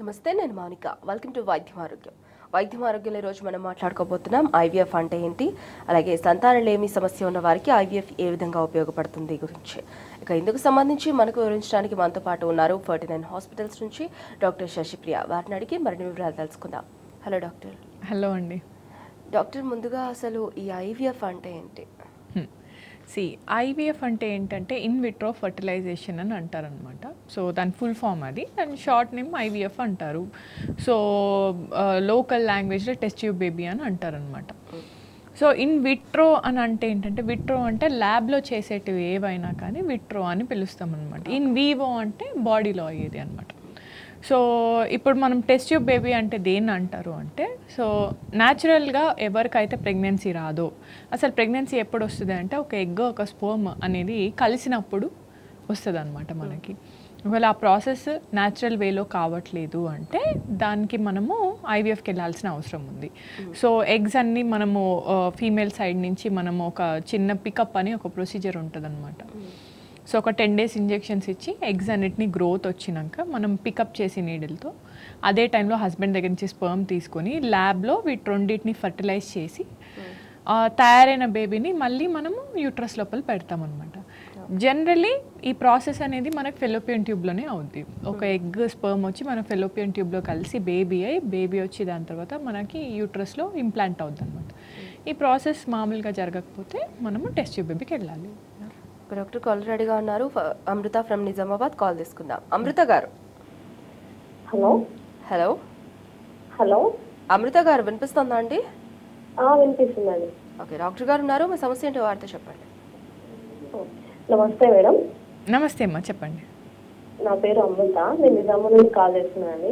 నమస్తే నేను Mounika welcome to వైద్యం ఆరోగ్యం వైద్యం ఆరోగ్యంలో ఈరోజు మనం మాట్లాడుకోబోతున్నాం ఐవీఎఫ్ అంటే ఏంటి అలాగే సంతానలేమి సమస్య ఉన్న వారికి ఐవీఎఫ్ ఏ విధంగా ఉపయోగపడుతుంది గురించి ఇక ఇందుకు సంబంధించి మనకు వివరించడానికి మనతో పాటు ఉన్నారు ఫర్టీ నైన్ హాస్పిటల్స్ నుంచి డాక్టర్ శశిప్రియ వారిని అడిగి మరిన్ని వివరాలు తెలుసుకుందాం హలో డాక్టర్ హలో అండి డాక్టర్ ముందుగా అసలు ఈ ఐవీఎఫ్ అంటే ఏంటి సి ఐవీఎఫ్ అంటే ఏంటంటే ఇన్ విట్రో ఫర్టిలైజేషన్ అని అంటారనమాట సో దాని ఫుల్ ఫామ్ అది దాని షార్ట్ నేమ్ ఐవీఎఫ్ అంటారు సో లోకల్ లాంగ్వేజ్లో టెస్ట్ ట్యూబ్ బేబీ అని అంటారనమాట సో ఇన్ విట్రో అని అంటే ఏంటంటే విట్రో అంటే ల్యాబ్లో చేసేటివి ఏవైనా కానీ విట్రో అని పిలుస్తాం అనమాట ఇన్ వివో అంటే బాడీలో అయ్యేది అనమాట సో ఇప్పుడు మనం టెస్ట్ ట్యూబ్ బేబీ అంటే దేన్ని అంటారు అంటే సో న్యాచురల్గా ఎవరికైతే ప్రెగ్నెన్సీ రాదో అసలు ప్రెగ్నెన్సీ ఎప్పుడు వస్తుంది అంటే ఒక ఎగ్ ఒక స్పోమ్ అనేది కలిసినప్పుడు వస్తుంది అనమాట మనకి ఒకవేళ ఆ ప్రాసెస్ న్యాచురల్ వేలో కావట్లేదు అంటే దానికి మనము ఐవీఎఫ్కి వెళ్ళాల్సిన అవసరం ఉంది సో ఎగ్స్ అన్ని మనము ఫీమేల్ సైడ్ నుంచి మనము ఒక చిన్న పికప్ అని ఒక ప్రొసీజర్ ఉంటుంది సో ఒక టెన్ డేస్ ఇంజెక్షన్స్ ఇచ్చి ఎగ్స్ అన్నిటిని గ్రోత్ వచ్చినాక మనం పికప్ చేసి నీడిల్తో అదే టైంలో హస్బెండ్ దగ్గర నుంచి స్పర్మ్ తీసుకొని ల్యాబ్లో వీటి రెండింటిని ఫర్టిలైజ్ చేసి ఆ, తయారైన బేబీని మళ్ళీ మనము యూట్రస్ లోపల పెడతామన్నమాట జనరలీ ఈ ప్రాసెస్ అనేది మనకు ఫెలోపియన్ ట్యూబ్లోనే అవుద్ది ఒక ఎగ్ స్పర్మ్ వచ్చి మన ఫెలోపియన్ ట్యూబ్లో కలిసి బేబీ అయి బేబీ వచ్చి దాని తర్వాత మనకి యూట్రస్లో ఇంప్లాంట్ అవుద్ది అనమాట ఈ ప్రాసెస్ మామూలుగా జరగకపోతే మనము టెస్ట్ ట్యూబ్ బేబీకి వెళ్ళాలి ఒక డాక్టర్ కాల్ రెడీగా ఉన్నారు ఫ- అమృత ఫ్రమ్ నిజామాబాద్ కాల్ తీసుకుందాం అమృత గారు హలో హలో హలో అమృత గారు వినిపిస్తుందా అండి ఆ, వినిపిస్తుందండి ఓకే డాక్టర్ గారు ఉన్నారు మీ సమస్య ఏంటో వారితో చెప్పండి నమస్తే మేడం నమస్తే అమ్మా చెప్పండి నా పేరు అమృత నేను నిజాము నుండి కాల్ చేస్తున్నానండి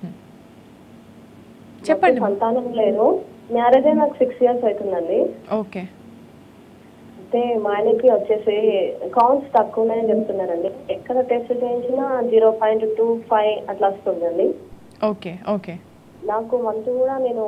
చెప్పండి నాకు సంతానం లేదు మ్యారేజ్ అయి నాకు సిక్స్ ఇయర్స్ అవుతుందండి ఓకే అయితే మా ఆయనకి వచ్చేసి కౌంట్స్ తక్కువ ఉన్నాయని చెప్తున్నారండి ఎక్కడ టెస్ట్ చేయించినా జీరో పాయింట్ టూ ఫైవ్ అట్లా వస్తుందండి ఓకే ఓకే నాకు మంత్ కూడా నేను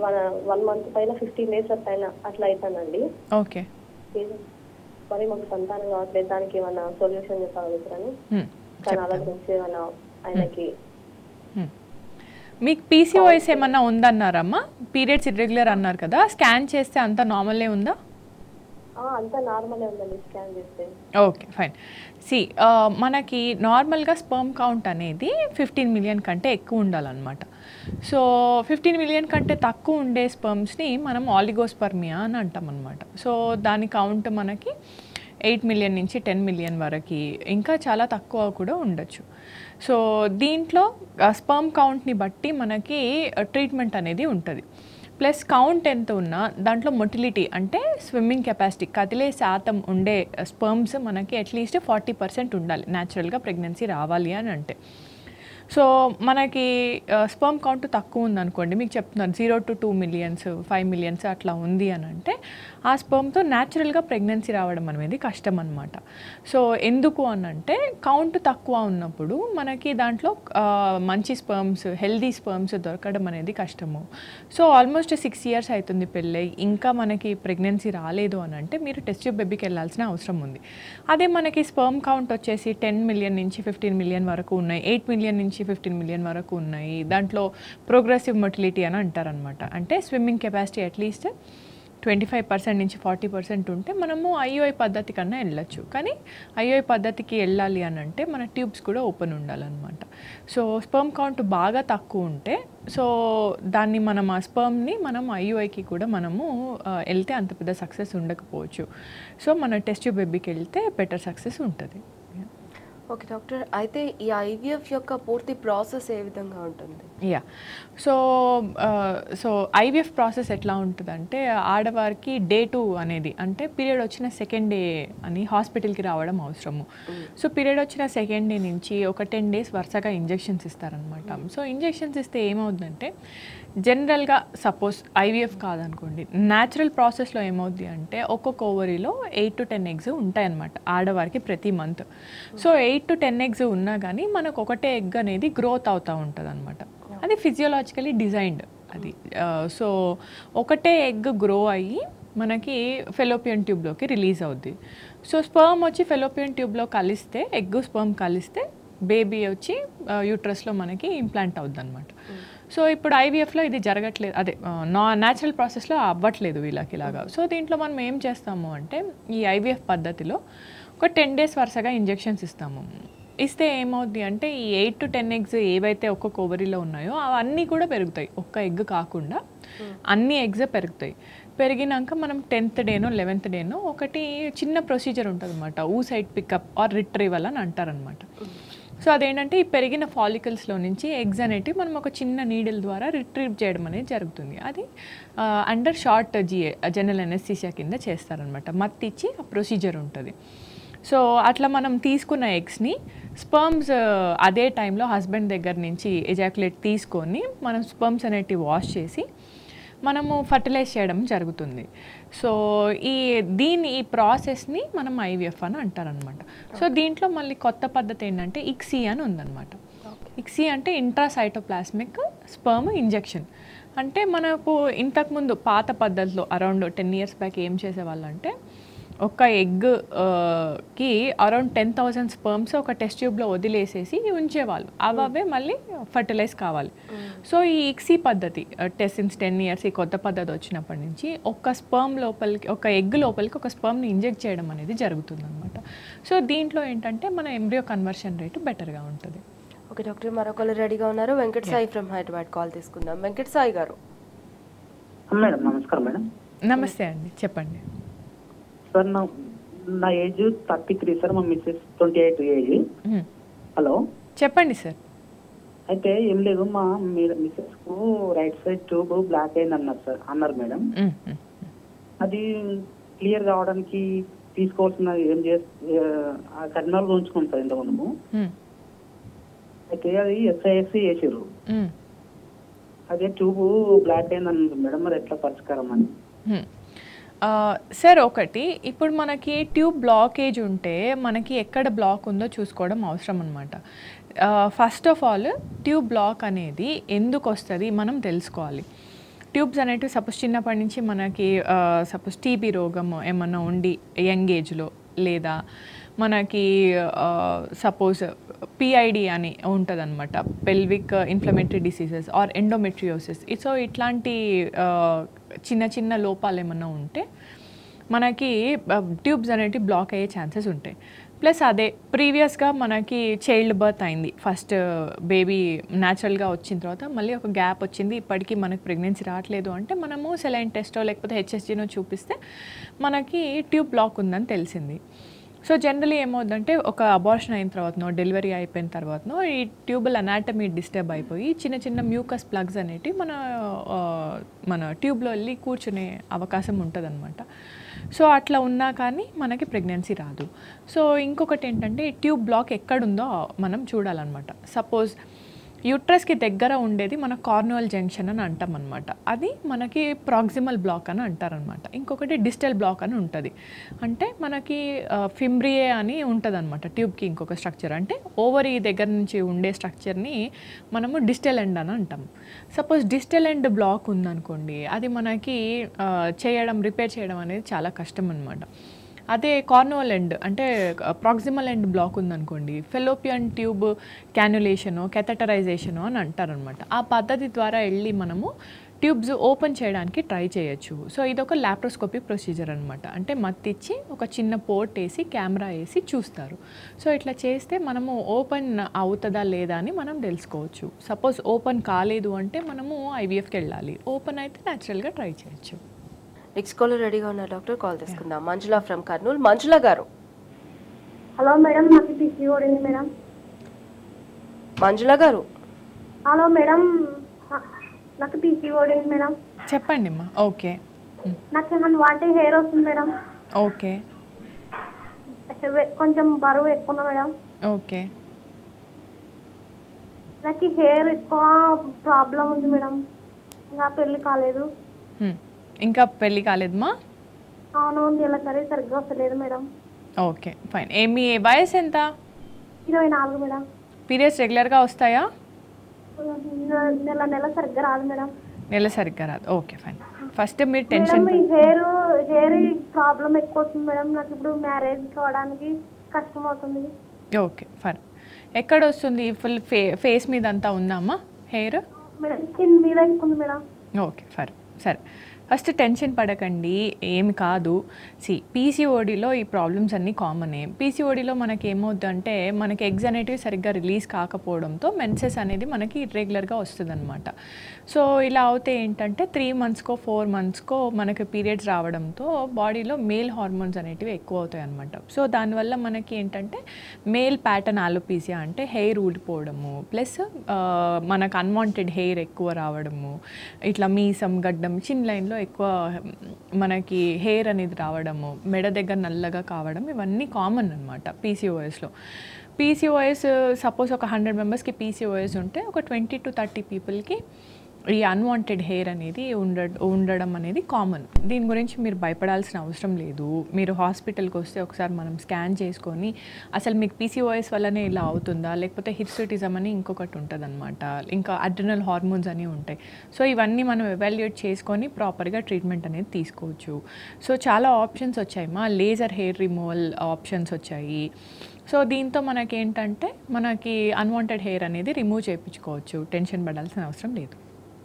వన్ మంత్ పైన ఫిఫ్టీన్ డేస్ పైన అట్లా అవుతానండి ఓకే ఇది మరి మాకు సంతానం కావట్లేదు దానికి ఏమన్నా సొల్యూషన్ చెప్పగలుగుతారని హ్మ్. కానీ అలా గురించి ఏమన్నా ఆయనకి హ్మ్. మీకు పీసీఓఎస్ ఏమన్నా ఉందన్నారమ్మా పీరియడ్స్ ఇర్రెగ్యులర్ అన్నారు కదా స్కాన్ చేస్తే అంత నార్మలే ఉందా ఆ, అంతా నార్మలే ఉందండి స్కాన్ చేస్తే ఓకే ఫైన్ సి మనకి నార్మల్గా స్పర్మ్ కౌంట్ అనేది ఫిఫ్టీన్ మిలియన్ కంటే ఎక్కువ ఉండాలన్నమాట సో ఫిఫ్టీన్ మిలియన్ కంటే తక్కువ ఉండే స్పర్మ్స్ని మనం ఆలిగోస్పర్మియా అని అంటాం అనమాట సో దాని కౌంట్ మనకి ఎయిట్ మిలియన్ నుంచి టెన్ మిలియన్ వరకు ఇంకా చాలా తక్కువ కూడా ఉండొచ్చు సో దీంట్లో స్పర్మ్ కౌంట్ని బట్టి మనకి ట్రీట్మెంట్ అనేది ఉంటుంది ప్లస్ కౌంట్ ఎంత ఉన్నా దాంట్లో మొటిలిటీ అంటే స్విమ్మింగ్ కెపాసిటీ కదిలే శాతం ఉండే స్పర్మ్స్ మనకి అట్లీస్ట్ ఫార్టీ పర్సెంట్ ఉండాలి న్యాచురల్గా ప్రెగ్నెన్సీ రావాలి అని అంటే సో మనకి స్పర్మ్ కౌంట్ తక్కువ ఉందనుకోండి మీకు చెప్తున్నాను zero to two millions five millions అట్లా ఉంది అని అంటే ఆ స్పర్మ్తో న్యాచురల్గా ప్రెగ్నెన్సీ రావడం అనేది కష్టం అనమాట సో ఎందుకు అని అంటే కౌంట్ తక్కువ ఉన్నప్పుడు మనకి దాంట్లో ఆ, మంచి స్పర్మ్స్ హెల్దీ స్పర్మ్స్ దొరకడం అనేది కష్టము సో ఆల్మోస్ట్ సిక్స్ ఇయర్స్ అవుతుంది పెళ్ళై ఇంకా మనకి ప్రెగ్నెన్సీ రాలేదు అని అంటే మీరు టెస్ట్ ట్యూబ్ బేబీకి వెళ్ళాల్సిన అవసరం ఉంది అదే మనకి స్పర్మ్ కౌంట్ వచ్చేసి టెన్ మిలియన్ నుంచి ఫిఫ్టీన్ మిలియన్ వరకు ఉన్నాయి ఎయిట్ మిలియన్ నుంచి ఫిఫ్టీన్ మిలియన్ వరకు ఉన్నాయి దాంట్లో ప్రోగ్రెసివ్ మొటిలిటీ అని అంటారనమాట అంటే swimming capacity at least twenty five percent నుంచి ఫార్టీ పర్సెంట్ ఉంటే మనము ఐఓఐ పద్ధతి కన్నా వెళ్ళొచ్చు కానీ ఐఓఐ పద్ధతికి వెళ్ళాలి అని అంటే మన ట్యూబ్స్ కూడా ఓపెన్ ఉండాలన్నమాట సో స్పర్మ్ కౌంట్ బాగా తక్కువ ఉంటే సో దాన్ని మనం ఆ స్పర్మ్ని మనం ఐయుఐకి కూడా మనము ఆ, వెళ్తే అంత పెద్ద సక్సెస్ ఉండకపోవచ్చు సో మన టెస్ట్ బేబీకి వెళ్తే బెటర్ సక్సెస్ ఉంటుంది ఓకే డాక్టర్ అయితే ఈ ఐవీఎఫ్ యొక్క పూర్తి ప్రాసెస్ ఏ విధంగా ఉంటుంది ya so so IVF process ఎట్లా ఉంటుందంటే ఆడవారికి డే టూ అనేది అంటే పీరియడ్ వచ్చిన సెకండ్ డే అని హాస్పిటల్కి రావడం అవసరము సో పీరియడ్ వచ్చిన సెకండ్ డే నుంచి ఒక టెన్ డేస్ వరుసగా ఇంజెక్షన్స్ ఇస్తారనమాట సో ఇంజెక్షన్స్ ఇస్తే ఏమవుతుందంటే జనరల్గా సపోజ్ ఐవీఎఫ్ కాదనుకోండి న్యాచురల్ ప్రాసెస్లో ఏమవుద్ది అంటే ఒక్కొక్క ఓవరీలో ఎయిట్ టు టెన్ ఎగ్స్ ఉంటాయన్నమాట ఆడవారికి ప్రతి month so eight to ten eggs ఉన్నా కానీ మనకు ఒకటే ఎగ్ అనేది గ్రోత్ అవుతూ ఉంటుంది అనమాట అది ఫిజియోలాజికలీ డిజైన్డ్ అది సో ఒకటే ఎగ్ గ్రో అయ్యి మనకి ఫెలోపియన్ ట్యూబ్లోకి రిలీజ్ అవుద్ది సో స్పర్మ్ వచ్చి ఫెలోపియన్ ట్యూబ్లో కలిస్తే ఎగ్ స్పర్మ్ కలిస్తే బేబీ వచ్చి యూట్రస్లో మనకి ఇంప్లాంట్ అవుద్ది అనమాట సో ఇప్పుడు ఐవీఎఫ్లో ఇది జరగట్లేదు అదే నా న్యాచురల్ ప్రాసెస్లో అవ్వట్లేదు వీళ్ళకి ఇలాగా సో దీంట్లో మనం ఏం చేస్తాము అంటే ఈ ఐవీఎఫ్ పద్ధతిలో ఒక టెన్ డేస్ వరుసగా ఇంజెక్షన్స్ ఇస్తాము ఇస్తే ఏమవుద్ది అంటే ఈ ఎయిట్ టు టెన్ ఎగ్స్ ఏవైతే ఒక్కొక్క ఓవరీలో ఉన్నాయో అవన్నీ కూడా పెరుగుతాయి ఒక్క ఎగ్ కాకుండా అన్ని ఎగ్స్ పెరుగుతాయి పెరిగినాక మనం టెన్త్ డేనో లెవెన్త్ డేనో ఒకటి చిన్న ప్రొసీజర్ ఉంటుంది అనమాట ఊ సైడ్ పికప్ ఆర్ రిట్రీవల్ అని అంటారనమాట సో అదేంటంటే ఈ పెరిగిన ఫాలికల్స్లో నుంచి ఎగ్స్ అనేటివి మనం ఒక చిన్న నీడిల్ ద్వారా రిట్రీవ్ చేయడం అనేది జరుగుతుంది అది under short GA general anaesthesia కింద చేస్తారనమాట మత్తి ఇచ్చి ఆ ప్రొసీజర్ ఉంటుంది సో అట్లా మనం తీసుకున్న ఎగ్స్ని స్పర్మ్స్ అదే టైంలో హస్బెండ్ దగ్గర నుంచి ఎజాకులేట్ తీసుకొని మనం స్పర్మ్స్ అనేటివి వాష్ చేసి మనము ఫర్టిలైజ్ చేయడం జరుగుతుంది సో ఈ దీని ఈ ప్రాసెస్ని మనం ఐవిఎఫ్ అని అంటారనమాట సో దీంట్లో మళ్ళీ కొత్త పద్ధతి ఏంటంటే ఇక్సీ అని ఉందన్నమాట ఇక్సీ అంటే ఇంట్రాసైటోప్లాస్మిక్ స్పర్మ్ ఇంజెక్షన్ అంటే మనకు ఇంతకుముందు పాత పద్ధతిలో అరౌండ్ టెన్ ఇయర్స్ బ్యాక్ ఏం చేసేవాళ్ళు అంటే ఒక ఎగ్ కి అరౌండ్ టెన్ థౌసండ్ స్పర్మ్స్ ఒక టెస్ట్ ట్యూబ్లో వదిలేసేసి ఉంచేవాళ్ళు అవే మళ్ళీ ఫర్టిలైజ్ కావాలి సో ఈ ఇక్సీ పద్ధతి టెస్ట్ సిన్స్ టెన్ ఇయర్స్ ఈ కొత్త పద్ధతి వచ్చినప్పటి నుంచి ఒక స్పర్మ్ లోపలికి ఒక ఎగ్ లోపలికి ఒక స్పర్మ్ని ఇంజెక్ట్ చేయడం అనేది జరుగుతుంది అనమాట సో దీంట్లో ఏంటంటే మన ఎంబ్రియో కన్వర్షన్ రేటు బెటర్గా ఉంటుంది ఓకే డాక్టర్ మరొకరు రెడీగా ఉన్నారు వెంకట్ సాయి ఫ్రమ్ హైదరాబాద్ కాల్ తీసుకుందాం వెంకట్ సాయి గారు మేడం నమస్కారం మేడం నమస్తే అండి చెప్పండి సార్ నా నా ఏజ్ థర్టీ త్రీ సార్ మా మిస్సెస్ ట్వంటీ ఎయిట్ ఏజ్ మ్మ్. హలో చెప్పండి సార్ అయితే ఏం లేదు మా మిస్సెస్ కు రైట్ సైడ్ ట్యూబ్ బ్లాక్ అయింది అన్నారు సార్ అన్నారు మేడం మ్మ్, మ్మ్. అది క్లియర్ కావడానికి తీసుకోవాల్సిన ఏం చేస్తే కర్నాలు ఉంచుకున్నాం సార్ ఇంతకుముందు మ్మ్. అయితే అది ఎస్ఐఎస్సి వేసారు మ్మ్. అదే ట్యూబ్ బ్లాక్ అయింది అన్నారు మేడం మరి ఎట్లా పరిష్కారం అని హ్మ్. ఆ, సార్ ఒకటి ఇప్పుడు మనకి ట్యూబ్ బ్లాకేజ్ ఉంటే మనకి ఎక్కడ బ్లాక్ ఉందో చూసుకోవడం అవసరం అనమాట first of all tube block అనేది ఎందుకు వస్తుంది మనం తెలుసుకోవాలి ట్యూబ్స్ అనేటివి సపోజ్ చిన్నప్పటి నుంచి మనకి సపోజ్ టీబీ రోగం ఏమన్నా ఉండి యంగ్ ఏజ్లో లేదా మనకి సపోజ్ పిఐడి అని ఉంటుంది అనమాట pelvic inflammatory diseases or endometriosis so ఇట్లాంటి ఆ, చిన్న చిన్న లోపాలు ఏమన్నా ఉంటే మనకి ట్యూబ్స్ అనేటివి బ్లాక్ అయ్యే ఛాన్సెస్ ఉంటాయి ప్లస్ అదే ప్రీవియస్గా మనకి చైల్డ్ బర్త్ అయింది ఫస్ట్ బేబీ న్యాచురల్గా వచ్చిన తర్వాత మళ్ళీ ఒక గ్యాప్ వచ్చింది ఇప్పటికీ మనకి ప్రెగ్నెన్సీ రావట్లేదు అంటే మనము సెలైన్ టెస్టో లేకపోతే హెచ్ఎస్జీనో చూపిస్తే మనకి ట్యూబ్ బ్లాక్ ఉందని తెలిసింది సో జనరలీ ఏమవుతుందంటే ఒక అబార్షన్ అయిన తర్వాతనో డెలివరీ అయిపోయిన తర్వాతనో ఈ ట్యూబల్ అనాటమీ డిస్టర్బ్ అయిపోయి చిన్న చిన్న మ్యూకస్ ప్లగ్స్ అనేటివి మన ఆ, మన ట్యూబ్లో వెళ్ళి కూర్చునే అవకాశం ఉంటుందన్నమాట సో అట్లా ఉన్నా కానీ మనకి ప్రెగ్నెన్సీ రాదు సో ఇంకొకటి ఏంటంటే ఈ ట్యూబ్ బ్లాక్ ఎక్కడుందో మనం చూడాలన్నమాట సపోజ్ యూట్రస్కి దగ్గర ఉండేది మన కార్నువల్ జంక్షన్ అని అంటాం అనమాట అది మనకి ప్రాక్సిమల్ బ్లాక్ అని అంటారనమాట ఇంకొకటి డిజిటల్ బ్లాక్ అని ఉంటుంది అంటే మనకి ఫిమ్బ్రియే అని ఉంటుంది అనమాట ట్యూబ్కి ఇంకొక స్ట్రక్చర్ అంటే ఓవరీ దగ్గర నుంచి ఉండే స్ట్రక్చర్ని మనము డిజిటల్ ఎండ్ అని అంటాం సపోజ్ డిజిటల్ ఎండ్ బ్లాక్ ఉందనుకోండి అది మనకి ఆ, చేయడం రిపేర్ చేయడం అనేది చాలా కష్టం అనమాట అదే కార్నోల్ ఎండ్ అంటే ప్రాక్సిమల్ ఎండ్ బ్లాక్ ఉందనుకోండి ఫెలోపియన్ ట్యూబ్ క్యాన్యులేషను కెథటరైజేషను అని అంటారనమాట ఆ పద్ధతి ద్వారా వెళ్ళి మనము ట్యూబ్స్ ఓపెన్ చేయడానికి ట్రై చేయొచ్చు సో ఇది ఒక లాప్రోస్కోపిక్ ప్రొసీజర్ అనమాట అంటే మత్తిచ్చి ఒక చిన్న పోర్ట్ వేసి కెమెరా వేసి చూస్తారు సో ఇట్లా చేస్తే మనము ఓపెన్ అవుతుందా లేదా అని మనం తెలుసుకోవచ్చు సపోజ్ ఓపెన్ కాలేదు అంటే మనము ఐవీఎఫ్కి వెళ్ళాలి ఓపెన్ అయితే న్యాచురల్గా ట్రై చేయొచ్చు నెక్స్ట్ కాల్ రెడీగా ఉన్నారు డాక్టర్ కాల్ తీసుకుందాం మంజుల ఫ్రమ్ కర్నూలు మంజుల గారు హలో మేడం నాకు పిసి ఓడింది మేడం మంజుల గారు హలో మేడం ఆ, నాకు పిసి ఓడింది మేడం చెప్పండి అమ్మా ఓకే నాకు ఏమన్నా వాటి హెయిర్ వస్తుంది మేడం ఓకే హెవె- కొంచెం బరువు ఎక్కువ ఉంది మేడం ఓకే నాకు హెయిర్ ఎక్కువ ప్రాబ్లం ఉంది మేడం ఇంకా పెళ్లి కాలేదు హ్మ్. ఇంకా పెళ్ళి కాలేదమ్మా అవును నెలసరి సరిగ్గా వస్తలేదు మేడం ఓకే ఫైన్ ఏమి వయసు ఎంత ఇరవై నాలుగు మేడం పీరియడ్స్ రెగ్యులర్గా వస్తాయా నె- నెల నెల సరిగ్గా రాదు మేడం నెల సరిగ్గా రాదు ఓకే ఫైన్ ఫస్ట్ మీరు మేడం టెన్షన్ ఈ హెయిర్ హెయిర్ ప్రాబ్లం ఎక్కువ వస్తుంది మేడం నాకు ఇప్పుడు మ్యారేజ్ కావడానికి కష్టం అవుతుంది ఓకే ఫైన్ ఎక్కడ వస్తుంది ఫుల్ ఫే ఫేస్ మీద అంతా ఉందమ్మా హెయిర్ మేడం కింద మీద ఉంది మేడం ఓకే సరే సరే ఫస్ట్ టెన్షన్ పడకండి ఏమి కాదు సి పీసీఓడిలో ఈ ప్రాబ్లమ్స్ అన్నీ కామనే పీసీఓడిలో మనకి ఏమవుద్దంటే మనకి ఎగ్స్ అనేటివి సరిగ్గా రిలీజ్ కాకపోవడంతో మెన్సెస్ అనేది మనకి ఇర్రెగ్యులర్గా వస్తుందన్నమాట సో ఇలా అవుతే ఏంటంటే త్రీ మంత్స్కో ఫోర్ మంత్స్కో మనకి పీరియడ్స్ రావడంతో బాడీలో మేల్ హార్మోన్స్ అనేటివి ఎక్కువ అవుతాయి అనమాట సో దానివల్ల మనకి ఏంటంటే మేల్ ప్యాటర్న్ ఆలోపీసియా అంటే హెయిర్ ఊడిపోవడము ప్లస్ మనకు అన్వాంటెడ్ హెయిర్ ఎక్కువ రావడము ఇట్లా మీసం గడ్డం చిన్ లైన్లో ఎక్కువ మనకి హెయిర్ అనేది రావడము మెడ దగ్గర నల్లగా కావడం ఇవన్నీ కామన్ అనమాట పీసీఓఎస్లో పీసీఓఎస్ సపోజ్ ఒక హండ్రెడ్ మెంబర్స్కి పీసీఓఎస్ ఉంటే ఒక ట్వంటీ టు థర్టీ పీపుల్కి ఈ అన్వాంటెడ్ హెయిర్ అనేది ఉండ ఉండడం అనేది కామన్ దీని గురించి మీరు భయపడాల్సిన అవసరం లేదు మీరు హాస్పిటల్కి వస్తే ఒకసారి మనం స్కాన్ చేసుకొని అసలు మీకు పీసీఓఎస్ వల్లనే ఇలా అవుతుందా లేకపోతే హిర్సుటిజం అని ఇంకొకటి ఉంటుంది అనమాట ఇంకా అడ్రినల్ హార్మోన్స్ అని ఉంటాయి సో ఇవన్నీ మనం ఎవాల్యుయేట్ చేసుకొని ప్రాపర్గా ట్రీట్మెంట్ అనేది తీసుకోవచ్చు సో చాలా ఆప్షన్స్ వచ్చాయి మా లేజర్ హెయిర్ రిమూవల్ ఆప్షన్స్ వచ్చాయి సో దీంతో మనకి ఏంటంటే మనకి అన్వాంటెడ్ హెయిర్ అనేది రిమూవ్ చేయించుకోవచ్చు టెన్షన్ పడాల్సిన అవసరం లేదు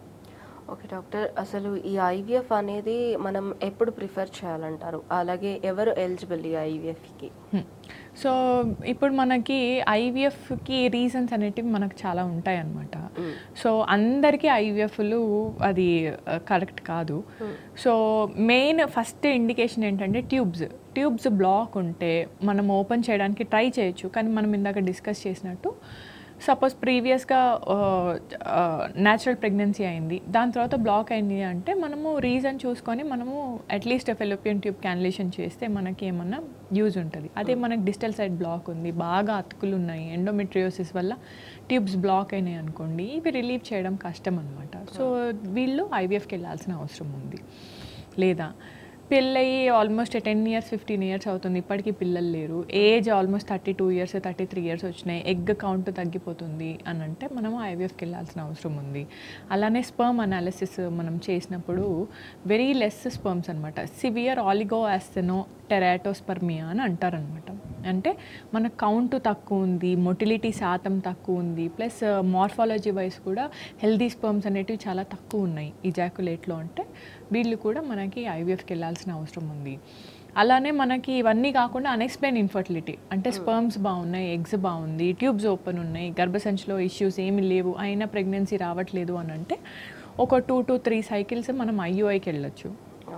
ఓకే డాక్టర్ అసలు ఈ ఐవీఎఫ్ అనేది మనం ఎప్పుడు ప్రిఫర్ చేయాలంటారు అలాగే ఎవరు ఎలిజిబుల్ ఈ ఐవీఎఫ్కి హ్మ్. సో ఇప్పుడు మనకి ఐవీఎఫ్కి రీజన్స్ అనేటివి మనకు చాలా ఉంటాయి అన్నమాట సో అందరికీ ఐవీఎఫ్లు అది కరెక్ట్ కాదు సో మెయిన్ ఫస్ట్ ఇండికేషన్ ఏంటంటే ట్యూబ్స్ ట్యూబ్స్ బ్లాక్ ఉంటే మనం ఓపెన్ చేయడానికి ట్రై చేయొచ్చు కానీ మనం ఇందాక డిస్కస్ చేసినట్టు సపోజ్ ప్రీవియస్గా న్యాచురల్ ప్రెగ్నెన్సీ అయింది దాని తర్వాత బ్లాక్ అయింది అంటే మనము రీజన్ చూసుకొని మనము అట్లీస్ట్ ఫెలోపియన్ ట్యూబ్ క్యాన్లేషన్ చేస్తే మనకి ఏమన్నా యూజ్ ఉంటుంది అదే మనకి డిజిటల్ సైడ్ బ్లాక్ ఉంది బాగా అతుకులు ఉన్నాయి ఎండోమెట్రియోసిస్ వల్ల ట్యూబ్స్ బ్లాక్ అయినాయి అనుకోండి ఇవి రిలీవ్ చేయడం కష్టం అనమాట సో వీళ్ళు ఐవీఎఫ్కి వెళ్ళాల్సిన అవసరం ఉంది లేదా పెళ్ళయి almost ten years fifteen years అవుతుంది ఇప్పటికీ పిల్లలు లేరు age almost thirty two years thirty three years వచ్చినాయి ఎగ్ కౌంట్ తగ్గిపోతుంది అని అంటే మనం ఐవీఎఫ్కి వెళ్ళాల్సిన అవసరం ఉంది అలానే స్పర్మ్ అనాలిసిస్ మనం చేసినప్పుడు వెరీ లెస్ స్పర్మ్స్ అనమాట సివియర్ ఆలిగో ఆస్థెనో టెరాటోస్పర్మియా అని అంటారనమాట అంటే మన కౌంట్ తక్కువ ఉంది మొటిలిటీ శాతం తక్కువ ఉంది ప్లస్ మార్ఫాలజీ వైజ్ కూడా హెల్దీ స్పర్మ్స్ అనేటివి చాలా తక్కువ ఉన్నాయి ఇజాకులేట్లో అంటే వీళ్ళు కూడా మనకి ఐవీఎఫ్కి వెళ్ళాల్సిన అవసరం ఉంది అలానే మనకి ఇవన్నీ కాకుండా అన్ఎక్స్ప్లెయిన్ ఇన్ఫర్టిలిటీ అంటే స్పర్మ్స్ బాగున్నాయి ఎగ్స్ బాగుంది ట్యూబ్స్ ఓపెన్ ఉన్నాయి గర్భసంచిలో ఇష్యూస్ ఏమి లేవు అయినా ప్రెగ్నెన్సీ రావట్లేదు అని అంటే ఒక టూ టు త్రీ సైకిల్స్ మనం ఐయుఐకి వెళ్ళొచ్చు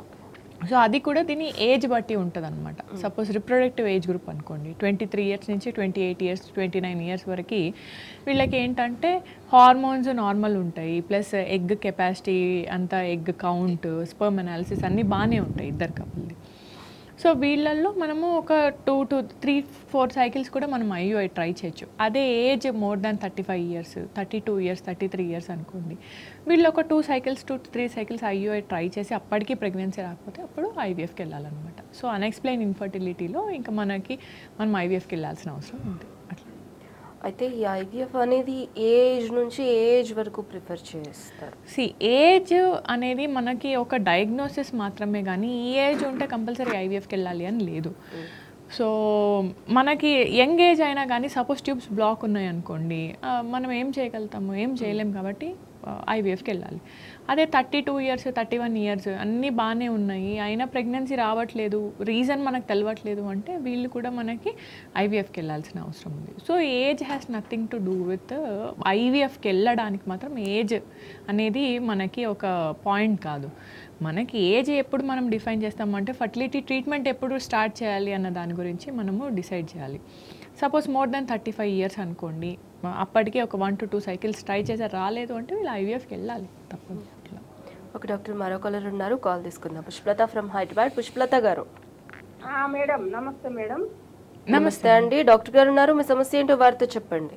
సో అది కూడా దీని ఏజ్ బట్టి ఉంటుంది అనమాట సపోజ్ రిప్రొడక్టివ్ ఏజ్ గ్రూప్ అనుకోండి ట్వంటీ త్రీ ఇయర్స్ నుంచి twenty eight years twenty nine years వరకు వీళ్ళకి ఏంటంటే హార్మోన్స్ నార్మల్ ఉంటాయి ప్లస్ ఎగ్ కెపాసిటీ అంతా ఎగ్ కౌంట్ స్పర్మ్ అనాలిసిస్ అన్నీ బాగానే ఉంటాయి ఇద్దరు కపుల్ది సో వీళ్ళల్లో మనము ఒక two to three four cycles కూడా మనం ఐయుఐ ట్రై చేయొచ్చు అదే age more than thirty five years thirty two years thirty three years అనుకోండి వీళ్ళు ఒక two cycles two three cycles IUI try చేసి అప్పటికి ప్రెగ్నెన్సీ రాకపోతే అప్పుడు ఐవీఎఫ్కి వెళ్ళాలన్నమాట సో అన్ఎక్స్ప్లెయిన్ ఇన్ఫర్టిలిటీలో ఇంకా మనకి మనం ఐవీఎఫ్కి వెళ్ళాల్సిన అవసరం ఉంది అట్లా అయితే ఈ ఐవీఎఫ్ అనేది ఏ ఏజ్ నుంచి ఏ ఏజ్ వరకు ప్రిఫర్ చేస్తారు సి ఏజ్ అనేది మనకి ఒక డయాగ్నోసిస్ మాత్రమే కానీ ఈ ఏజ్ ఉంటే కంపల్సరీ ఐవీఎఫ్కి వెళ్ళాలి అని లేదు సో మనకి యంగ్ ఏజ్ అయినా కానీ సపోజ్ ట్యూబ్స్ బ్లాక్ ఉన్నాయి అనుకోండి ఆ, మనం ఏం చేయగలుగుతాము ఏం చేయలేం కాబట్టి ఐవీఎఫ్కి వెళ్ళాలి అదే thirty two years thirty one years అన్నీ బాగానే ఉన్నాయి అయినా ప్రెగ్నెన్సీ రావట్లేదు రీజన్ మనకు తెలవట్లేదు అంటే వీళ్ళు కూడా మనకి ఐవీఎఫ్కి వెళ్ళాల్సిన అవసరం ఉంది so age has nothing to do with ఐవీఎఫ్కి వెళ్ళడానికి మాత్రం ఏజ్ అనేది మనకి ఒక పాయింట్ కాదు మనకి ఏజ్ ఎప్పుడు మనం డిఫైన్ చేస్తామంటే ఫర్టిలిటీ ట్రీట్మెంట్ ఎప్పుడు స్టార్ట్ చేయాలి అన్న దాని గురించి మనము డిసైడ్ చేయాలి suppose more than thirty five years అనుకోండి అప్పటికే ఒక one to two cycles try చేసి రాలేదు అంటే వీళ్ళు ఐవీఎఫ్కి వెళ్ళాలి తప్పదు అట్లా ఒక డాక్టర్ మరో కాలర్ ఉన్నారు కాల్ తీసుకుందాం పుష్పలత ఫ్రమ్ హైదరాబాద్ పుష్పలత గారు ఆ, మేడం నమస్తే మేడం నమస్తే అండి డాక్టర్ గారు ఉన్నారు మీ సమస్య ఏంటో వారితో చెప్పండి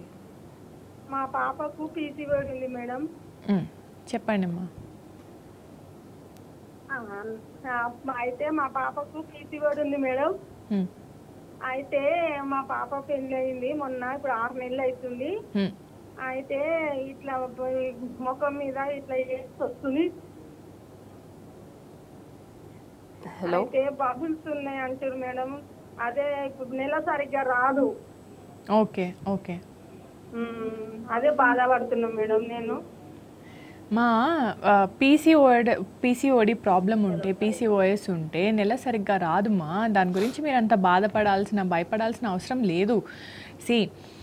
మా పాపకు పీసీఓడి ఉంది మేడం మ్, చెప్పండి అమ్మా ఆ, ఆ, అయితే మా పాపకు పీసీఓడి ఉంది మేడం మ్, అయితే మా పాప పెళ్ళి అయింది మొన్న ఇప్పుడు ఆరు నెలలు అవుతుంది మ్, అయితే ఇట్లా పోయి ముఖం మీద ఇట్లా ఏడ్స్ వస్తుంది హలో అయితే బబుల్స్ ఉన్నాయి అంటారు మేడం అదే ఇప్పుడు నెల సరిగ్గా రాదు ఓకే ఓకే మ్మ్. అదే బాధపడుతున్నాం మేడం నేను మా పీసీఓడి పీసీఓడి ప్రాబ్లం ఉంటే పీసీఓఎస్ ఉంటే నెల సరిగ్గా రాదు మా దాని గురించి మీరు అంత బాధపడాల్సిన భయపడాల్సిన అవసరం లేదు సి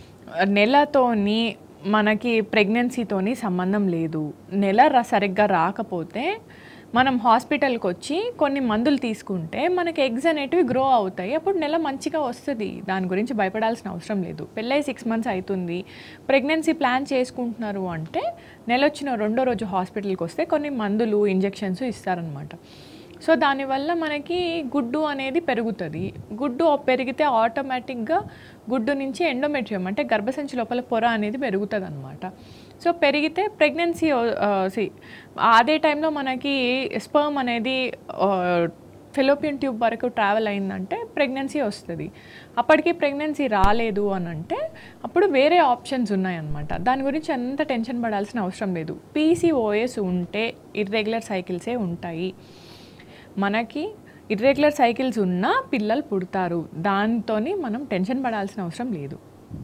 నెలతోని మనకి ప్రెగ్నెన్సీతోని సంబంధం లేదు నెల ర- సరిగ్గా రాకపోతే మనం హాస్పిటల్కి వచ్చి కొన్ని మందులు తీసుకుంటే మనకి ఎగ్స్ అనేటివి గ్రో అవుతాయి అప్పుడు నెల మంచిగా వస్తుంది దాని గురించి భయపడాల్సిన అవసరం లేదు పెళ్ళై సిక్స్ మంత్స్ అవుతుంది ప్రెగ్నెన్సీ ప్లాన్ చేసుకుంటున్నారు అంటే నెల వచ్చిన రెండో రోజు హాస్పిటల్కి వస్తే కొన్ని మందులు ఇంజెక్షన్స్ ఇస్తారనమాట సో దానివల్ల మనకి గుడ్డు అనేది పెరుగుతుంది గుడ్డు పెరిగితే ఆటోమేటిక్గా గుడ్డు నుంచి ఎండోమెట్రియం అంటే గర్భసంచి లోపల పొర అనేది పెరుగుతుంది అనమాట సో పెరిగితే ప్రెగ్నెన్సీ సి అదే టైంలో మనకి స్పర్మ్ అనేది ఫెలోపియన్ ట్యూబ్ వరకు ట్రావెల్ అయిందంటే ప్రెగ్నెన్సీ వస్తుంది అప్పటికి ప్రెగ్నెన్సీ రాలేదు అని అంటే అప్పుడు వేరే ఆప్షన్స్ ఉన్నాయన్నమాట దాని గురించి అంత టెన్షన్ పడాల్సిన అవసరం లేదు పీసీఓఎస్ ఉంటే ఇర్రెగ్యులర్ సైకిల్సే ఉంటాయి మనకి ఇర్రెగ్యులర్ సైకిల్స్ ఉన్నా పిల్లలు పుడతారు దాంతోని మనం టెన్షన్ పడాల్సిన అవసరం లేదు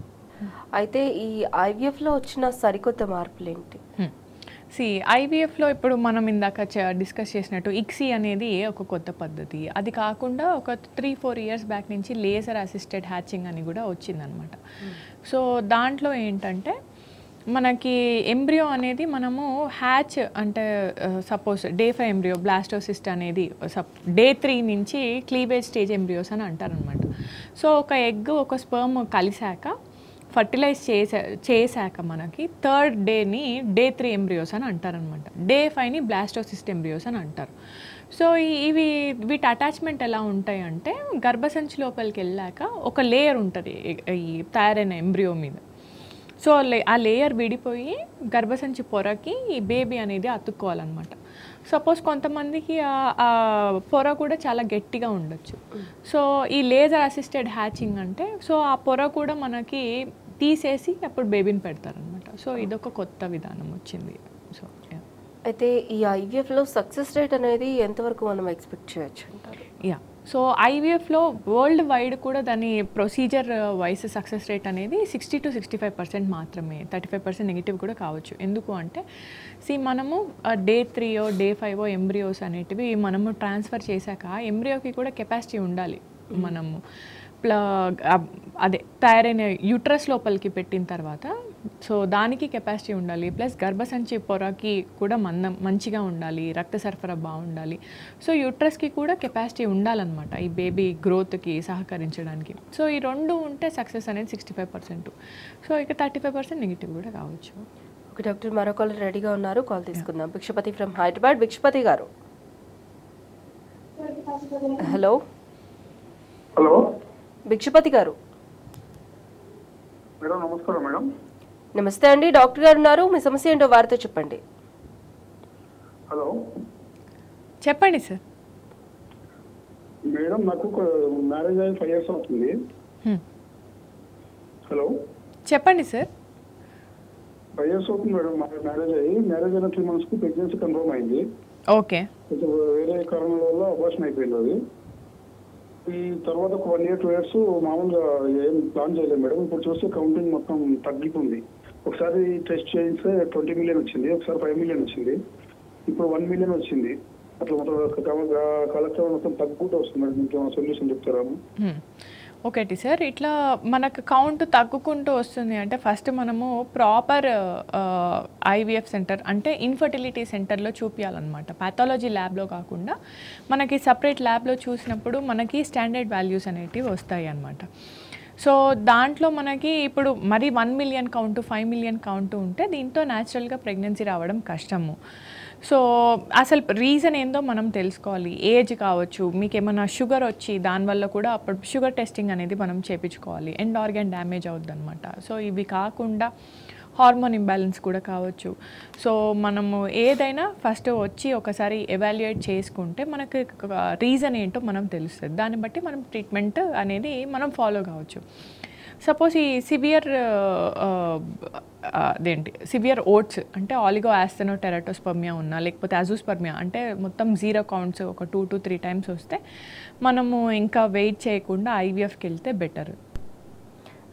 అయితే ఈ IVF లో వచ్చిన సరికొత్త మార్పులు ఏంటి సి ఐవీఎఫ్లో ఇప్పుడు మనం ఇందాక డిస్కస్ చేసినట్టు ఇక్సీ అనేది ఒక కొత్త పద్ధతి అది కాకుండా ఒక త్రీ ఫోర్ ఇయర్స్ బ్యాక్ నుంచి లేజర్ అసిస్టెడ్ హ్యాచింగ్ అని కూడా వచ్చిందనమాట సో దాంట్లో ఏంటంటే మనకి ఎంబ్రియో అనేది మనము హ్యాచ్ అంటే suppose day five embryo blastocyst అనేది డే త్రీ నుంచి క్లీవేజ్ స్టేజ్ ఎంబ్రియోస్ అని అంటారనమాట సో ఒక ఎగ్ ఒక స్పర్మ్ కలిసాక ఫర్టిలైజ్ చేసా చేశాక మనకి థర్డ్ డేని డే త్రీ ఎంబ్రియోస్ అని అంటారనమాట డే ఫైవ్ని బ్లాస్టోసిస్ట్ ఎంబ్రియోస్ అని అంటారు సో ఈ- ఇవి వీటి అటాచ్మెంట్ ఎలా ఉంటాయి అంటే గర్భసంచి లోపలికి వెళ్ళాక ఒక లేయర్ ఉంటుంది ఈ- ఈ తయారైన ఎంబ్రియో మీద సో లే ఆ లేయర్ విడిపోయి గర్భసంచి పొరకి ఈ బేబీ అనేది అతుక్కోవాలన్నమాట సపోజ్ కొంతమందికి ఆ- ఆ పొర కూడా చాలా గట్టిగా ఉండొచ్చు సో ఈ లేజర్ అసిస్టెడ్ హ్యాచింగ్ అంటే సో ఆ పొర కూడా మనకి తీసేసి అప్పుడు బేబీని పెడతారనమాట సో ఇదొక కొత్త విధానం వచ్చింది సో yeah. అయితే ఈ IVF లో సక్సెస్ రేట్ అనేది ఎంతవరకు మనం ఎక్స్పెక్ట్ చేయొచ్చు అంటారు యా సో ఐవీఎఫ్లో వరల్డ్ వైడ్ కూడా దాని ప్రొసీజర్ వైస్ సక్సెస్ రేట్ అనేది sixty to sixty five percent మాత్రమే థర్టీ ఫైవ్ పర్సెంట్ నెగిటివ్ కూడా కావచ్చు ఎందుకు అంటే సి మనము డే త్రీయో డే ఫైవ్ ఎంబ్రియోస్ అనేటివి మనము ట్రాన్స్ఫర్ చేశాక ఎంబ్రియోకి కూడా కెపాసిటీ ఉండాలి మనము ప్ల అబ్- అదే తయారైన యూట్రస్ లోపలికి పెట్టిన తర్వాత సో దానికి కెపాసిటీ ఉండాలి ప్లస్ గర్భసంచి పొరకి కూడా మందం మంచిగా ఉండాలి రక్త సరఫరా బాగుండాలి సో యూట్రస్కి కూడా కెపాసిటీ ఉండాలన్నమాట ఈ బేబీ గ్రోత్కి సహకరించడానికి సో ఈ రెండు ఉంటే సక్సెస్ అనేది సిక్స్టీ ఫైవ్ పర్సెంట్ సో ఇక థర్టీ ఫైవ్ పర్సెంట్ నెగిటివ్ కూడా కావచ్చు ఒక డాక్టర్ మరో కాల్ రెడీగా ఉన్నారు కాల్ తీసుకుందాం భిక్షపతి ఫ్రమ్ హైదరాబాద్ భిక్షపతి గారు హలో హలో భిక్షపతి గారు మేడం నమస్కారం మేడం నమస్తే అండి డాక్టర్ గారు ఉన్నారు మీ సమస్య ఏంటో వారితో చెప్పండి హలో చెప్పండి సార్ మేడం నాకు మ్యారేజ్ అయ్యి ఫైవ్ ఇయర్స్ అవుతుంది హలో చెప్పండి సార్ ఫైవ్ ఇయర్స్ అవుతుంది మేడం మ్యారేజ్ అయ్యి మ్యారేజ్ అయిన త్రీ మంత్స్కి ప్రెగ్నెన్సీ కన్ఫర్మ్ అయింది ఓకే కొంచెం వేరే కారణాల వల్ల అబార్షన్ అయిపోయింది అది ఈ తర్వాత ఒక వన్ ఇయర్ టూ ఇయర్స్ మామూలుగా ఏం ప్లాన్ చేయలేదు మేడం ఇప్పుడు చూస్తే కౌంటింగ్ మొత్తం తగ్గుతుంది ఒకసారి టెస్ట్ చేయిస్తే ట్వంటీ మిలియన్ వచ్చింది ఒకసారి ఫైవ్ మిలియన్ వచ్చింది ఇప్పుడు వన్ మిలియన్ వచ్చింది అట్లా మొత్తం కలెక్టర్ మొత్తం తగ్గుతూ వస్తుంది మేడం ఇంకేమైనా సొల్యూషన్ చెప్తారా హ్మ్. ఒకటి సార్ ఇట్లా మనకు కౌంట్ తగ్గుకుంటూ వస్తుంది అంటే ఫస్ట్ మనము ప్రాపర్ ఐవీఎఫ్ సెంటర్ అంటే ఇన్ఫర్టిలిటీ సెంటర్లో చూపించాలన్నమాట పాథాలజీ ల్యాబ్లో కాకుండా మనకి సపరేట్ ల్యాబ్లో చూసినప్పుడు మనకి స్టాండర్డ్ వాల్యూస్ అనేటివి వస్తాయి అన్నమాట సో దాంట్లో మనకి ఇప్పుడు మరి one million count five million count ఉంటే దీంతో న్యాచురల్గా ప్రెగ్నెన్సీ రావడం కష్టము సో అసలు రీజన్ ఏందో మనం తెలుసుకోవాలి ఏజ్ కావచ్చు మీకు ఏమైనా షుగర్ వచ్చి దానివల్ల కూడా అప్పుడు షుగర్ టెస్టింగ్ అనేది మనం చేపించుకోవాలి ఎండ్ ఆర్గాన్ డ్యామేజ్ అవుద్ది అనమాట సో ఇవి కాకుండా హార్మోన్ ఇంబ్యాలెన్స్ కూడా కావచ్చు సో మనము ఏదైనా ఫస్ట్ వచ్చి ఒకసారి ఎవాల్యుయేట్ చేసుకుంటే మనకి రీజన్ ఏంటో మనం తెలుస్తుంది దాన్ని బట్టి మనం ట్రీట్మెంట్ అనేది మనం ఫాలో కావచ్చు సపోజ్ ఈ సివియర్ అదేంటి సివియర్ ఓట్స్ అంటే ఆలిగో యాస్తనో టెరటోస్పర్మియా ఉన్నా లేకపోతే అజూస్పర్మియా అంటే మొత్తం జీరో కౌంట్స్ ఒక టూ టు త్రీ టైమ్స్ వస్తే మనము ఇంకా వెయిట్ చేయకుండా ఐవీఎఫ్కి వెళ్తే better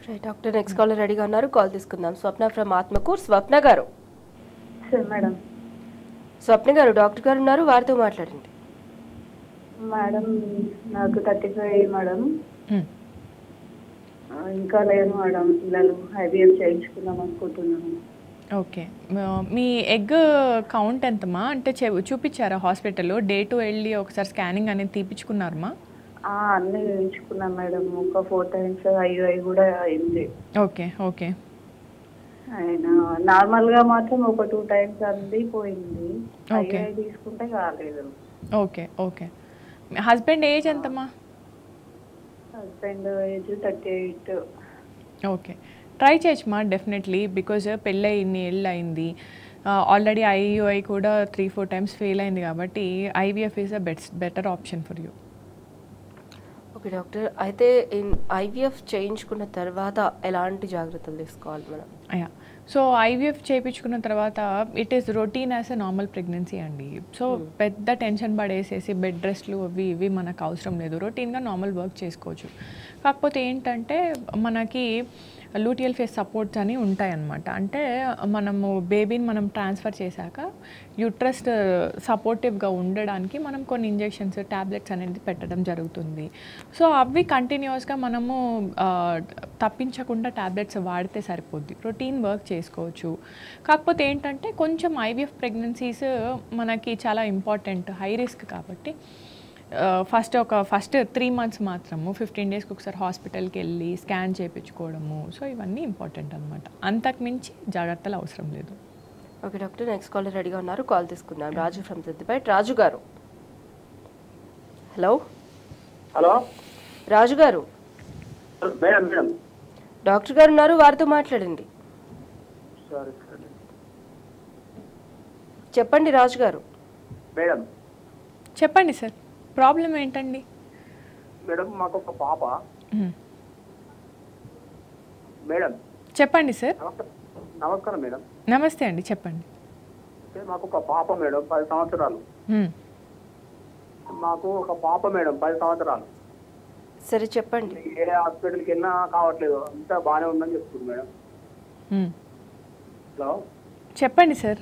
right doctor next caller రెడీగా ఉన్నారు కాల్ తీసుకుందాం స్వప్న ఫ్రమ్ ఆత్మకూర్ స్వప్న గారు సార్ మేడం స్వప్న గారు డాక్టర్ గారు ఉన్నారు వారితో మాట్లాడండి మేడం నాకు థర్టీ ఫైవ్ మేడం మ్మ్. ఆ, ఇంకా లేదు మేడం పిల్లలు ఐబీఎఫ్ చేయించుకుందాం అనుకుంటున్నాను ఓకే మ- మీ ఎగ్ కౌంట్ ఎంతమా అంటే చె- చూపించారా హాస్పిటల్లో డే టు వెళ్ళి ఒకసారి స్కానింగ్ అనేది తీపించుకున్నారమ్మా ఆ, అన్నీ చేయించుకున్నాం మేడం ఒక ఫోర్ టైమ్స్ ఐఐ కూడా అయింది ఓకే ఓకే ఆయన నార్మల్ గా మాత్రం ఒక టూ టైమ్స్ అంది పోయింది Okay. ఐఐ తీసుకుంటే కాలేదు ఓకే ఓకే మీ హస్బెండ్ ఏజ్ ఎంతమ్మా husband age thirty eight okay try చేయొచ్చమ్మా డెఫినెట్లీ బికాజ్ పెళ్ళి ఇన్ని ఏళ్ళు అయింది ఆల్రెడీ ఐయుఐ కూడా త్రీ ఫోర్ టైమ్స్ ఫెయిల్ అయింది కాబట్టి IVF is a best better option for you okay doctor అయితే ఐవీఎఫ్ చేయించుకున్న తర్వాత ఎలాంటి జాగ్రత్తలు తీసుకోవాలి మనం యా సో ఐవీఎఫ్ చేయించుకున్న తర్వాత it is routine as a normal pregnancy అండి సో పెద్ద టెన్షన్ పడేసేసి బెడ్ రెస్ట్లు అవి ఇవి మనకు అవసరం లేదు రొటీన్గా నార్మల్ వర్క్ చేసుకోవచ్చు కాకపోతే ఏంటంటే మనకి లూటియల్ ఫేస్ సపోర్ట్స్ అని ఉంటాయన్నమాట అంటే మనము బేబీని మనం ట్రాన్స్ఫర్ చేశాక యూట్రస్ సపోర్టివ్గా ఉండడానికి మనం కొన్ని ఇంజెక్షన్స్ ట్యాబ్లెట్స్ అనేది పెట్టడం జరుగుతుంది సో అవి కంటిన్యూస్గా మనము ఆ, తప్పించకుండా ట్యాబ్లెట్స్ వాడితే సరిపోద్ది రొటీన్ వర్క్ చేసుకోవచ్చు కాకపోతే ఏంటంటే కొంచెం ఐవీఎఫ్ ప్రెగ్నెన్సీస్ మనకి చాలా ఇంపార్టెంట్ హై రిస్క్ కాబట్టి ఫస్ట్ ఒక ఫస్ట్ త్రీ మంత్స్ మాత్రము ఫిఫ్టీన్ డేస్కి ఒకసారి హాస్పిటల్కి వెళ్ళి స్కాన్ చేయించుకోవడము సో ఇవన్నీ ఇంపార్టెంట్ అనమాట అంతకు మించి జాగ్రత్తలు అవసరం లేదు ఓకే డాక్టర్ నెక్స్ట్ కాలర్ రెడీగా ఉన్నారు కాల్ తీసుకుందాం రాజు ఫ్రమ్ సిద్దిపేట రాజు గారు హలో హలో రాజు గారు మేడం మేడం డాక్టర్ గారు ఉన్నారు వారితో మాట్లాడండి సారీ సారీ చెప్పండి రాజు గారు మేడం చెప్పండి సార్ ప్రాబ్లం ఏంటండి మేడం మాకు ఒక పాప మ్మ్. మేడం చెప్పండి సార్ నమస్కారం నమస్కారం మేడం నమస్తే అండి చెప్పండి అంటే మాకు ఒక పాప మేడం పది సంవత్సరాలు మ్మ్. మాకు ఒక పాప మేడం పది సంవత్సరాలు సరే చెప్పండి ఏ హాస్పిటల్కి వెళ్ళినా కావట్లేదు అంతా బాగానే ఉందని చెప్తుంది మేడం మ్మ్. హలో చెప్పండి సార్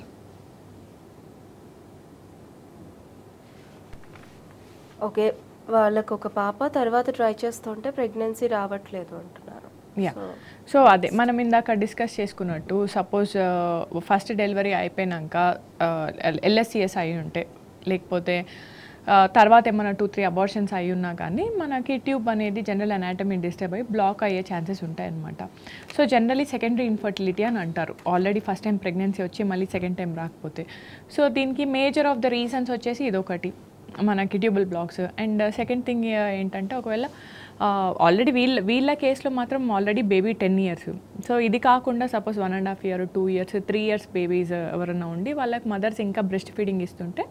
ఓకే వాళ్ళకు ఒక పాప తర్వాత ట్రై చేస్తుంటే ప్రెగ్నెన్సీ రావట్లేదు అంటున్నారు యా సో అదే మనం ఇందాక డిస్కస్ చేసుకున్నట్టు సపోజ్ ఫస్ట్ డెలివరీ అయిపోయినాక ఎల్ఎస్సిఎస్ అయి ఉంటే లేకపోతే ఆ, తర్వాత ఏమైనా టూ త్రీ అబార్షన్స్ అయి ఉన్నా కానీ మనకి ట్యూబ్ అనేది జనరల్ అనాటమీ డిస్టర్బ్ అయ్యి బ్లాక్ అయ్యే ఛాన్సెస్ ఉంటాయన్నమాట సో జనరలీ సెకండరీ ఇన్ఫర్టిలిటీ అని అంటారు ఆల్రెడీ ఫస్ట్ టైం ప్రెగ్నెన్సీ వచ్చి మళ్ళీ సెకండ్ టైం రాకపోతే సో దీనికి మేజర్ ఆఫ్ ద రీజన్స్ వచ్చేసి ఇదొకటి మనకి tubal blocks and second thing ఏంటంటే ఒకవేళ ఆల్రెడీ వీళ్ళ వీళ్ళ కేసులో మాత్రం already baby ten years so ఇది కాకుండా suppose one and half year two years three years babies ఎవరైనా ఉండి వాళ్ళకి మదర్స్ ఇంకా బ్రెస్ట్ ఫీడింగ్ ఇస్తుంటే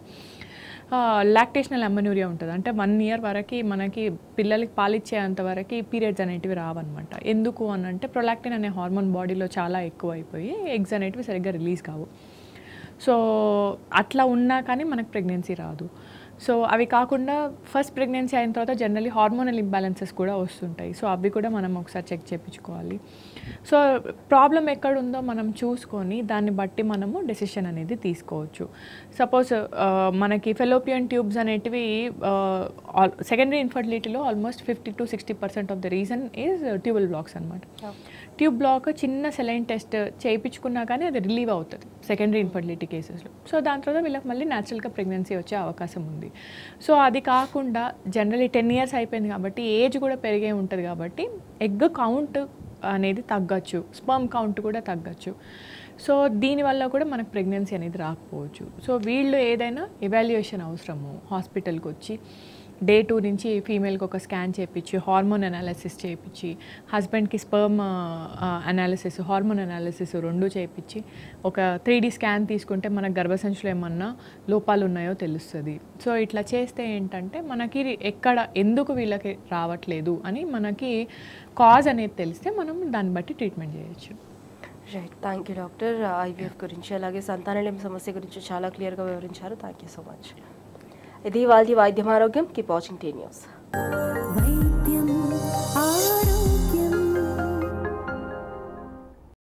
లాక్టేషనల్ అమ్మనూరియా ఉంటుంది అంటే వన్ ఇయర్ వరకు మనకి పిల్లలకి పాలిచ్చేంత వరకు పీరియడ్స్ అనేటివి రావన్నమాట ఎందుకు అని అంటే ప్రొలాక్టిన్ అనే హార్మోన్ బాడీలో చాలా ఎక్కువ అయిపోయి ఎగ్స్ అనేటివి సరిగ్గా రిలీజ్ కావు సో అట్లా ఉన్నా కానీ మనకు ప్రెగ్నెన్సీ రాదు సో అవి కాకుండా ఫస్ట్ ప్రెగ్నెన్సీ అయిన తర్వాత జనరలీ హార్మోనల్ ఇంబ్యాలెన్సెస్ కూడా వస్తుంటాయి సో అవి కూడా మనం ఒకసారి చెక్ చేయించుకోవాలి సో ప్రాబ్లం ఎక్కడ ఉందో మనం చూసుకొని దాన్ని బట్టి మనము డెసిషన్ అనేది తీసుకోవచ్చు సపోజ్ మనకి ఫెలోపియన్ ట్యూబ్స్ అనేటివి సెకండరీ ఇన్ఫర్టిలిటీలో almost fifty to sixty percent of the reason is tubal blocks అనమాట ట్యూబ్ బ్లాక్ చిన్న సెలైన్ టెస్ట్ చేయించుకున్నా కానీ అది రిలీవ్ అవుతుంది సెకండరీ ఇన్ఫర్టిలిటీ కేసెస్లో సో దాని తర్వాత వీళ్ళకి మళ్ళీ న్యాచురల్గా ప్రెగ్నెన్సీ వచ్చే అవకాశం ఉంది సో అది కాకుండా జనరలీ టెన్ ఇయర్స్ అయిపోయింది కాబట్టి ఏజ్ కూడా పెరిగే ఉంటుంది కాబట్టి ఎగ్ కౌంట్ అనేది తగ్గచ్చు స్పర్మ్ కౌంట్ కూడా తగ్గచ్చు సో దీనివల్ల కూడా మనకు ప్రెగ్నెన్సీ అనేది రాకపోవచ్చు సో వీళ్ళు ఏదైనా ఎవాల్యుయేషన్ అవసరము హాస్పిటల్కి వచ్చి డే టూ నుంచి ఫీమేల్కి ఒక స్కాన్ చేయించి హార్మోన్ అనాలిసిస్ చేయించి హస్బెండ్కి స్పర్మ్ అనాలిసిస్ హార్మోన్ అనాలిసిస్ రెండు చేయించి ఒక త్రీ డీ స్కాన్ తీసుకుంటే మన గర్భసంచులో ఏమన్నా లోపాలు ఉన్నాయో తెలుస్తుంది సో ఇట్లా చేస్తే ఏంటంటే మనకి ఎక్కడ ఎందుకు వీళ్ళకి రావట్లేదు అని మనకి కాజ్ అనేది తెలిస్తే మనం దాన్ని బట్టి ట్రీట్మెంట్ చేయొచ్చు right thank you doctor IVF గురించి అలాగే సంతానలేమి సమస్య గురించి చాలా క్లియర్గా వివరించారు థ్యాంక్ యూ సో మచ్ ఇది వాళ్ళ వైద్యం ఆరోగ్యం కీప్ వాచింగ్ టీ న్యూస్